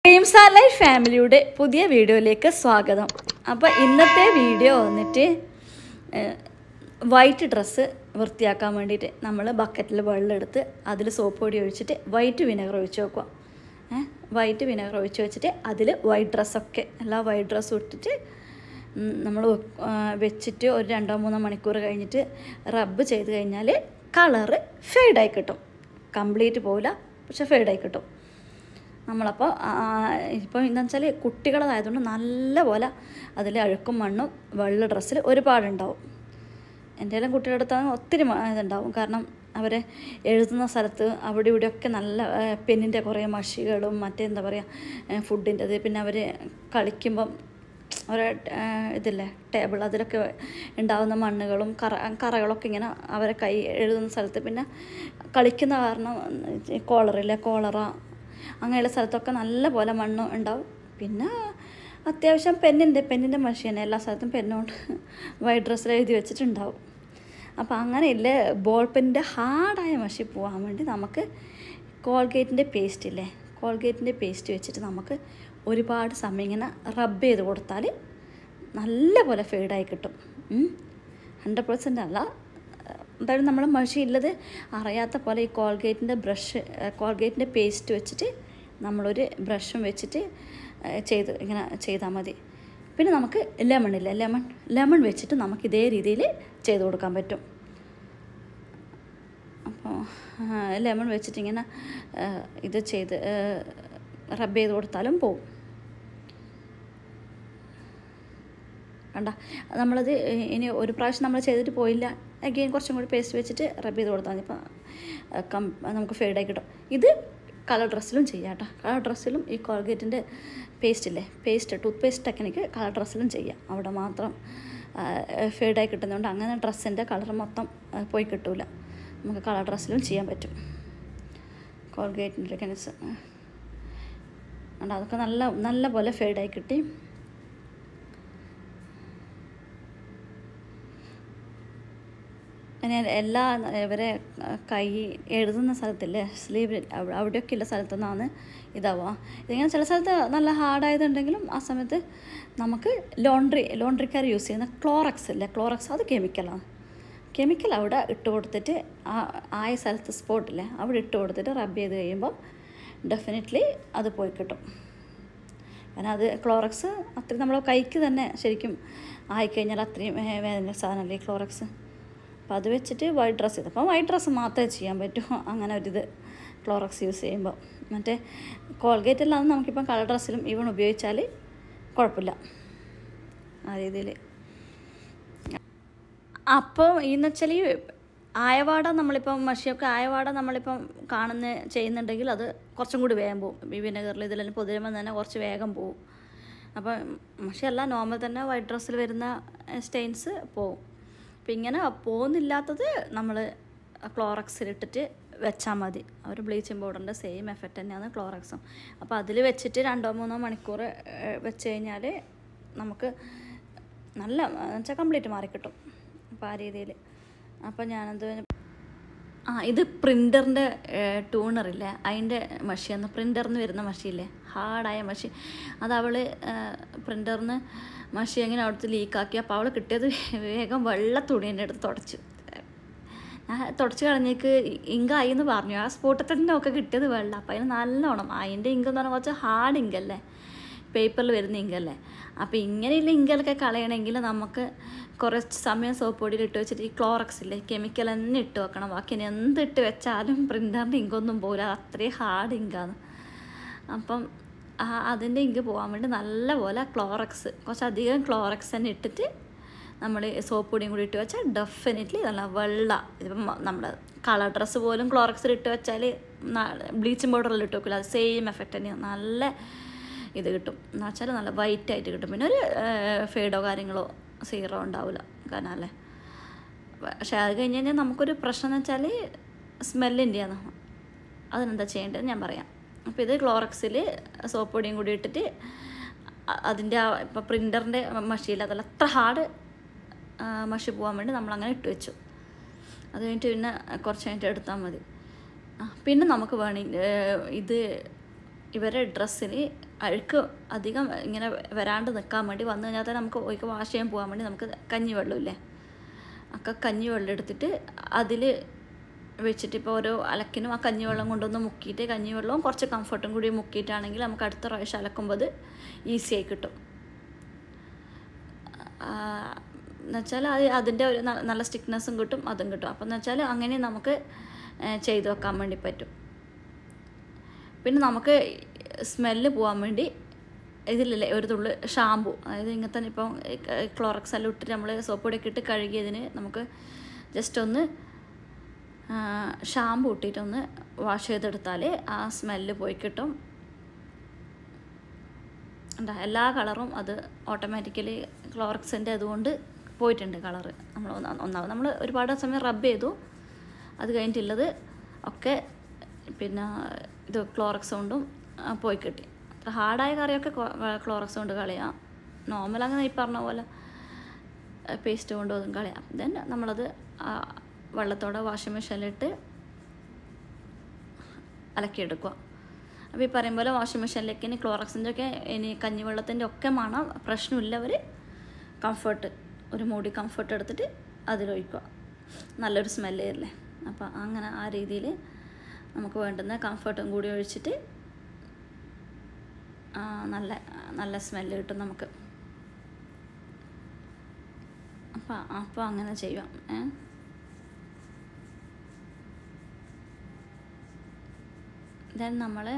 dreams R life ഫാമിലിയുടെ പുതിയ വീഡിയോയിലേക്ക് സ്വാഗതം അപ്പോൾ ഇന്നത്തെ വീഡിയോ വന്നിട്ട് വൈറ്റ് ഡ്രസ്സ് വൃത്തിയാക്കാൻ വേണ്ടിയിട്ട് നമ്മൾ ബക്കറ്റിൽ വെള്ളം എടുത്ത് അതിൽ സോപ്പ് പൊടി ഒഴിച്ചിട്ട് വൈറ്റ് വിനെഗർ ഒഴിച്ച് വെക്കുക വൈറ്റ് വിനെഗർ ഒഴിച്ച് വെച്ചിട്ട് അതിൽ വൈറ്റ് ഡ്രസ്സൊക്കെ എല്ലാ വൈറ്റ് ഡ്രസ്സും ഇട്ടിട്ട് നമ്മൾ വെച്ചിട്ട് ഒരു രണ്ടോ മൂന്നോ മണിക്കൂർ കഴിഞ്ഞിട്ട് റബ്ബ് ചെയ്ത് കഴിഞ്ഞാൽ കളറ് ഫെയ്ഡായി കിട്ടും കംപ്ലീറ്റ് പോവില്ല പക്ഷെ ഫെയ്ഡായി കിട്ടും നമ്മളപ്പോൾ ഇപ്പോൾ എന്താ വെച്ചാൽ കുട്ടികളതായതുകൊണ്ട് നല്ല പോലെ അതിൽ അഴുക്കും മണ്ണും വെള്ള ഡ്രസ്സിൽ ഒരുപാടുണ്ടാവും എൻ്റെ എല്ലാം കുട്ടികളുടെ അടുത്താണ് ഒത്തിരി മ- ഇതുണ്ടാവും കാരണം അവരെ എഴുതുന്ന സ്ഥലത്ത് അവിടെ ഇവിടെയൊക്കെ നല്ല പെന്നിൻ്റെ കുറേ മഷികളും മറ്റേ എന്താ പറയുക ഫുഡിൻ്റെത് പിന്നെ അവർ കളിക്കുമ്പം ഒരു ഇതില്ലേ ടേബിൾ അതിലൊക്കെ ഉണ്ടാകുന്ന മണ്ണുകളും കറ കറകളൊക്കെ ഇങ്ങനെ അവരെ കൈ എഴുതുന്ന സ്ഥലത്ത് പിന്നെ കളിക്കുന്ന കാരണം കോളറില്ലേ കോളറ അങ്ങനെയുള്ള സ്ഥലത്തൊക്കെ നല്ല പോലെ മണ്ണ് ഉണ്ടാവും പിന്നെ അത്യാവശ്യം പെന്നിൻ്റെ പെന്നിൻ്റെ മഷി തന്നെ എല്ലാ സ്ഥലത്തും പെന്നുകൊണ്ട് വൈറ്റ് ഡ്രസ്സിൽ എഴുതി വെച്ചിട്ടുണ്ടാവും അപ്പോൾ അങ്ങനെയില്ല ബോൾ പെന്നിൻ്റെ ഹാർഡായ മഷി പോകാൻ വേണ്ടി നമുക്ക് കോൾഗേറ്റിൻ്റെ പേസ്റ്റ് ഇല്ലേ കോൾഗേറ്റിൻ്റെ പേസ്റ്റ് വെച്ചിട്ട് നമുക്ക് ഒരുപാട് സമയം ഇങ്ങനെ റബ്ബ് ചെയ്ത് കൊടുത്താൽ നല്ല പോലെ ഫെയ്ഡായി കിട്ടും ഹൺഡ്രഡ് പെർസെൻ്റ് അല്ല എന്തായാലും നമ്മൾ മഷി ഇല്ലത് അറിയാത്ത പോലെ ഈ കോൾഗേറ്റിൻ്റെ ബ്രഷ് കോൾഗേറ്റിൻ്റെ പേസ്റ്റ് വെച്ചിട്ട് നമ്മളൊരു ബ്രഷും വെച്ചിട്ട് ഏഹ്, ചെയ്ത് ഇങ്ങനെ ചെയ്താൽ മതി പിന്നെ നമുക്ക് ലെമൺ ഇല്ല ലെമൺ ലെമൺ വെച്ചിട്ട് നമുക്ക് ഇതേ രീതിയിൽ ചെയ്ത് കൊടുക്കാൻ പറ്റും അപ്പോൾ ലെമൺ വെച്ചിട്ട് ഇങ്ങനെ ഏഹ്, ഇത് ചെയ്ത് റബ്ബ് ചെയ്ത് കൊടുത്താലും പോവും കണ്ട നമ്മളത് ഇനി ഒരു പ്രാവശ്യം നമ്മൾ ചെയ്തിട്ട് പോയില്ല അഗെയിൻ കുറച്ചും കൂടി പേസ്റ്റ് വെച്ചിട്ട് റബ്ബ് ചെയ്ത് കൊടുത്താൽ മതി ഇപ്പം കം നമുക്ക് ഫെയ്ഡായി കിട്ടും ഇത് കളർ ഡ്രസ്സിലും ചെയ്യാം കേട്ടോ കളർ ഡ്രസ്സിലും ഈ കോൾഗേറ്റിൻ്റെ പേസ്റ്റ് ഇല്ലേ paste tooth paste technique colour ഡ്രസ്സിലും ചെയ്യാം അവിടെ മാത്രം ഫെയ്ഡായി കിട്ടുന്നതുകൊണ്ട് അങ്ങനെ ഡ്രസ്സിൻ്റെ കളർ മൊത്തം ആ, പോയി കിട്ടൂല നമുക്ക് കളർ ഡ്രസ്സിലും ചെയ്യാൻ പറ്റും കോൾഗേറ്റിൻ്റെ കനസ് അതൊക്കെ നല്ല നല്ല പോലെ ഫെയ്ഡായി കിട്ടി പിന്നെ എല്ലാ ഇവരെ കൈ എഴുതുന്ന സ്ഥലത്തില്ലേ സ്ലീവ് അവിടെയൊക്കെ ഉള്ള സ്ഥലത്തു നിന്നാണ് ഇതാവുക ഇതിങ്ങനെ ചില സ്ഥലത്ത് നല്ല ഹാർഡായതുണ്ടെങ്കിലും ആ സമയത്ത് നമുക്ക് ലോണ്ട്രി ലോണ്ട്രിക്കാർ യൂസ് ചെയ്യുന്ന ക്ലോറക്സ് ഇല്ലേ ക്ലോറക്സ് അത് കെമിക്കലാണ് കെമിക്കൽ അവിടെ ഇട്ട് കൊടുത്തിട്ട് ആ ആയ സ്ഥലത്ത് സ്പോട്ടില്ലേ അവിടെ ഇട്ട് കൊടുത്തിട്ട് റബ്ബ് ചെയ്ത് കഴിയുമ്പോൾ ഡെഫിനറ്റ്ലി അത് പോയി കിട്ടും കാരണം അത് ക്ലോറക്സ് അത്രയും നമ്മളെ കൈക്ക് തന്നെ ശരിക്കും ആയിക്കഴിഞ്ഞാൽ അത്രയും വേ- വേദന സാധനമല്ലേ ഈ ക്ലോറക്സ് അപ്പോൾ അത് വെച്ചിട്ട് വൈറ്റ് ഡ്രസ്സ് ചെയ്ത് അപ്പോൾ വൈറ്റ് ഡ്രസ്സ് മാത്രമേ ചെയ്യാൻ പറ്റൂ അങ്ങനെ ഒരിത് ക്ലോറക്സ് യൂസ് ചെയ്യുമ്പോൾ മറ്റേ കോൾഗേറ്റ് അല്ലാതെ നമുക്കിപ്പം കളർ ഡ്രസ്സിലും ഈവൺ ഉപയോഗിച്ചാൽ കുഴപ്പമില്ല ആ രീതിയിൽ അപ്പോൾ എന്ന് വെച്ചാൽ ഈ ആയവാട നമ്മളിപ്പം മഷിയൊക്കെ ആയവാട നമ്മളിപ്പം കാണുന്ന ചെയ്യുന്നുണ്ടെങ്കിൽ അത് കുറച്ചും കൂടി വേഗം പോകും ഈ വിനെഗറിൽ ഇതിലെല്ലാം പൊതിരുമ്പോൾ തന്നെ കുറച്ച് വേഗം പോകും അപ്പോൾ മഷിയല്ല നോർമൽ തന്നെ വൈറ്റ് ഡ്രസ്സിൽ വരുന്ന സ്റ്റെയിൻസ് പോവും അപ്പം ഇങ്ങനെ പോകുന്നില്ലാത്തത് നമ്മൾ ക്ലോറക്സിലിട്ടിട്ട് വെച്ചാൽ മതി ഒരു ബ്ലീച്ചിങ് പൗഡറിൻ്റെ സെയിം എഫക്റ്റ് തന്നെയാണ് ക്ലോറക്സും അപ്പോൾ അതിൽ വെച്ചിട്ട് രണ്ടോ മൂന്നോ മണിക്കൂർ ഏഹ്, വെച്ച് കഴിഞ്ഞാൽ നമുക്ക് നല്ല വെച്ചാൽ കംപ്ലീറ്റ് മാറിക്കിട്ടും അപ്പോൾ ആ രീതിയിൽ അപ്പോൾ ഞാനത് ആ ഇത് പ്രിൻ്ററിൻ്റെ ട്യൂണറില്ലേ അതിൻ്റെ മഷിയാണ് പ്രിൻ്ററിന് വരുന്ന മഷിയില്ലേ ഹാർഡായ മഷി അത് അവൾ പ്രിൻ്ററിന് മഷി എങ്ങനെ അവിടുത്തെ ലീക്കാക്കി അപ്പോൾ അവൾ കിട്ടിയത് വേഗം വെള്ള തുണീൻ്റെ അടുത്ത് തുടച്ചു ഞാൻ തുടച്ച് കളഞ്ഞേക്ക് ഇങ്കായി എന്ന് പറഞ്ഞു ആ സ്പോട്ടിൽ തന്നെ ഒക്കെ കിട്ടിയത് വെള്ളം അപ്പം അതിന് നല്ലോണം അതിൻ്റെ ഇങ്ക് എന്ന് പറഞ്ഞാൽ കുറച്ച് ഹാർഡ് ഇങ്കല്ലേ പേപ്പറിൽ വരുന്ന ഇങ്കല്ലേ അപ്പോൾ ഇങ്ങനെയുള്ള ഇങ്കലൊക്കെ കളയണമെങ്കിൽ നമുക്ക് കുറച്ച് സമയം സോപ്പ് പൊടിയിൽ ഇട്ട് വെച്ചിട്ട് ഈ ക്ലോറക്സ് ഇല്ലേ കെമിക്കൽ തന്നെ ഇട്ട് വെക്കണം ബാക്കി ഇനി എന്തിട്ട് വെച്ചാലും പ്രിൻ്ററിൻ്റെ ഇങ്കൊന്നും പോകില്ല അത്രയും ഹാർഡ് ഇങ്കാണ് അപ്പം ആ അതിൻ്റെ ഇങ്ക് പോകാൻ വേണ്ടി നല്ലപോലെ ക്ലോറക്സ് കുറച്ചധികം ക്ലോറക്സ് തന്നെ ഇട്ടിട്ട് നമ്മൾ സോപ്പ് പൊടിയും കൂടി ഇട്ട് വെച്ചാൽ ഡെഫിനറ്റ്ലി നല്ല വെള്ള ഇതിപ്പം നമ്മൾ കളർ ഡ്രസ്സ് പോലും ക്ലോറക്സിൽ ഇട്ട് വെച്ചാൽ ബ്ലീച്ചിങ് പൗഡറിൽ ഇട്ട് വെക്കില്ല അത് സെയിം എഫക്റ്റ് തന്നെയാണ് നല്ല ഇത് കിട്ടും എന്ന് വെച്ചാൽ നല്ല വൈറ്റ് ആയിട്ട് കിട്ടും പിന്നെ ഒരു ഫെയ്ഡോ കാര്യങ്ങളോ സീറോ ഉണ്ടാവില്ല കാരണം അല്ലേ പക്ഷേ അത് കഴിഞ്ഞ് കഴിഞ്ഞാൽ നമുക്കൊരു പ്രശ്നം എന്ന് വെച്ചാൽ സ്മെല്ലിൻ്റെയാണ് അതിനെന്താ ചെയ്യേണ്ടത് ഞാൻ പറയാം അപ്പോൾ ഇത് ക്ലോറക്സിൽ സോപ്പ് പൊടിയും കൂടി ഇട്ടിട്ട് അ- അതിൻ്റെ ആ ഇപ്പോൾ പ്രിൻ്ററിൻ്റെ മഷിയിൽ അതല്ല അത്ര ഹാർഡ് മഷി പോകാൻ വേണ്ടി നമ്മളങ്ങനെ ഇട്ട് വെച്ചു അത് കഴിഞ്ഞിട്ട് പിന്നെ കുറച്ച് കഴിഞ്ഞിട്ട് എടുത്താൽ മതി ആ, പിന്നെ നമുക്ക് വേണമെങ്കിൽ ഇത് ഇവരെ ഡ്രസ്സിന് അഴുക്ക് അധികം ഇങ്ങനെ വരാണ്ട് നിൽക്കാൻ വേണ്ടി വന്നു കഴിഞ്ഞാൽ തന്നെ നമുക്ക് ഒരിക്കൽ വാഷ് ചെയ്യാൻ പോകാൻ വേണ്ടി നമുക്ക് കഞ്ഞി വെള്ളമില്ലേ ഒക്കെ കഞ്ഞി വെള്ളം എടുത്തിട്ട് അതിൽ വെച്ചിട്ട് ഇപ്പോൾ ഓരോ അലക്കിനും ആ കഞ്ഞിവെള്ളം കൊണ്ടൊന്ന് മുക്കിയിട്ട് കഞ്ഞിവെള്ളവും കുറച്ച് കംഫർട്ടും കൂടി മുക്കിയിട്ടാണെങ്കിൽ നമുക്ക് അടുത്ത പ്രാവശ്യം അലക്കുമ്പോൾ അത് ഈസി ആയി കിട്ടും എന്നുവെച്ചാൽ അത് അതിൻ്റെ ഒരു ന- നല്ല സ്റ്റിക്നെസ്സും കിട്ടും അതും കിട്ടും അപ്പം എന്ന് വെച്ചാൽ അങ്ങനെ നമുക്ക് ഏ, ചെയ്ത് വെക്കാൻ വേണ്ടി പറ്റും പിന്നെ നമുക്ക് സ്മെല്ല് പോകാൻ വേണ്ടി ഇതിലല്ലേ ഒരു തുള്ളി ഷാമ്പു അതായത് ഇങ്ങനത്തെ ഇപ്പം ക്ലോറക്സ് എല്ലാം ഇട്ടിട്ട് നമ്മൾ സോപ്പ് പൊടിയൊക്കെ ഇട്ട് കഴുകിയതിന് നമുക്ക് ജസ്റ്റ് ഒന്ന് ഷാമ്പു ഇട്ടിട്ടൊന്ന് വാഷ് ചെയ്തെടുത്താൽ ആ സ്മെല്ല് പോയി കിട്ടും എന്താ എല്ലാ കളറും അത് ഓട്ടോമാറ്റിക്കലി ക്ലോറക്സിൻ്റെ അതുകൊണ്ട് പോയിട്ടുണ്ട് കളറ് നമ്മൾ ഒന്നാ- ഒന്നാമത് നമ്മൾ ഒരുപാട് സമയം റബ്ബ് ചെയ്തു അത് കഴിഞ്ഞിട്ടുള്ളത് ഒക്കെ പിന്നെ ഇത് ക്ലോറക്സ് കൊണ്ടും ആ, പോയി കിട്ടി അത്ര ഹാർഡായ കറിയൊക്കെ ക്ലോറക്സ് കൊണ്ട് കളയാം നോർമൽ അങ്ങനെ ഈ പറഞ്ഞ പോലെ പേസ്റ്റ് കൊണ്ട് അതും കളയാം ദെൻ നമ്മളത് ആ വെള്ളത്തോടെ വാഷിംഗ് മെഷീനിലിട്ട് അലക്കിയെടുക്കുക അപ്പോൾ ഈ പറയും പോലെ വാഷിംഗ് മെഷീനിലേക്ക് ഇനി ക്ലോറക്സിൻ്റെ ഒക്കെ ഇനി കഞ്ഞിവെള്ളത്തിൻ്റെ ഒക്കെ മണം പ്രശ്നമില്ലവർ കംഫർട്ട് ഒരു മൂടി കംഫർട്ട് എടുത്തിട്ട് അതിലൊഴിക്കുക നല്ലൊരു സ്മെല്ല് വരില്ലേ അപ്പോൾ അങ്ങനെ ആ രീതിയിൽ നമുക്ക് വേണ്ടുന്ന കംഫർട്ടും കൂടി ഒഴിച്ചിട്ട് ആ, നല്ല നല്ല സ്മെല്ല് കിട്ടും നമുക്ക് അപ്പം അപ്പോൾ അങ്ങനെ ചെയ്യാം ഏ ദെൻ നമ്മൾ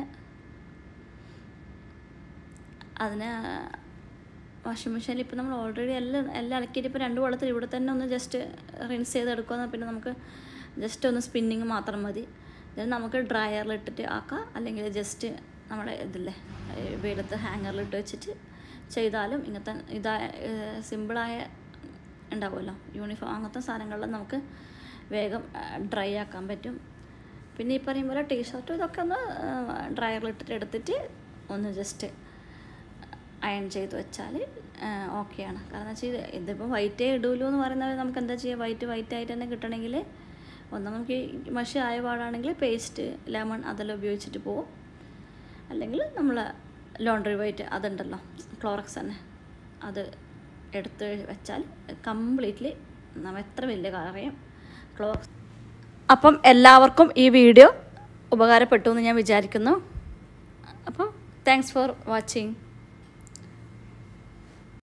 അതിന് വാഷിംഗ് മെഷീനിൽ ഇപ്പോൾ നമ്മൾ ഓൾറെഡി എല്ലാം എല്ലാം ഇളക്കിയിട്ട് ഇപ്പോൾ രണ്ട് വെള്ളത്തിൽ ഇവിടെ തന്നെ ഒന്ന് ജസ്റ്റ് റിൻസ് ചെയ്തെടുക്കുക പിന്നെ നമുക്ക് ജസ്റ്റ് ഒന്ന് സ്പിന്നിങ് മാത്രം മതി then നമുക്ക് ഡ്രയറിൽ ഇട്ടിട്ട് ആക്കാം അല്ലെങ്കിൽ ജസ്റ്റ് നമ്മുടെ ഇതില്ലേ ഈ വെയിലത്ത് ഹാങ്ങറിലിട്ട് വെച്ചിട്ട് ചെയ്താലും ഇങ്ങനത്തെ ഇതാ സിമ്പിളായ ഉണ്ടാവുമല്ലോ യൂണിഫോം അങ്ങനത്തെ സാധനങ്ങളിൽ നമുക്ക് വേഗം ഡ്രൈ ആക്കാൻ പറ്റും പിന്നെ ഈ പറയും പോലെ ടീഷർട്ടും ഇതൊക്കെ ഒന്ന് ഡ്രയറിലിട്ടിട്ട് എടുത്തിട്ട് ഒന്ന് ജസ്റ്റ് അയൺ ചെയ്ത് വെച്ചാൽ ഓക്കെയാണ് കാരണം വെച്ചാൽ ഇത് ഇതിപ്പോൾ വൈറ്റേ ഇടൂലൂ എന്ന് പറയുന്നത് നമുക്ക് എന്താ ചെയ്യുക വൈറ്റ് വൈറ്റ് ആയിട്ട് തന്നെ കിട്ടണമെങ്കിൽ ഒന്ന് നമുക്ക് ഈ മഷി ആയ പാടാണെങ്കിൽ പേസ്റ്റ് ലെമൺ അതെല്ലാം ഉപയോഗിച്ചിട്ട് പോവും അല്ലെങ്കിൽ നമ്മൾ ലോണ്ടറി വൈറ്റ് അതുണ്ടല്ലോ ക്ലോറക്സ് തന്നെ അത് എടുത്ത് വെച്ചാൽ കംപ്ലീറ്റ്ലി നമ്മൾ എത്ര വലിയ കറിയും ക്ലോറക്സ് അപ്പം എല്ലാവർക്കും ഈ വീഡിയോ ഉപകാരപ്പെട്ടു എന്ന് ഞാൻ വിചാരിക്കുന്നു അപ്പോൾ താങ്ക്സ് ഫോർ വാച്ചിങ്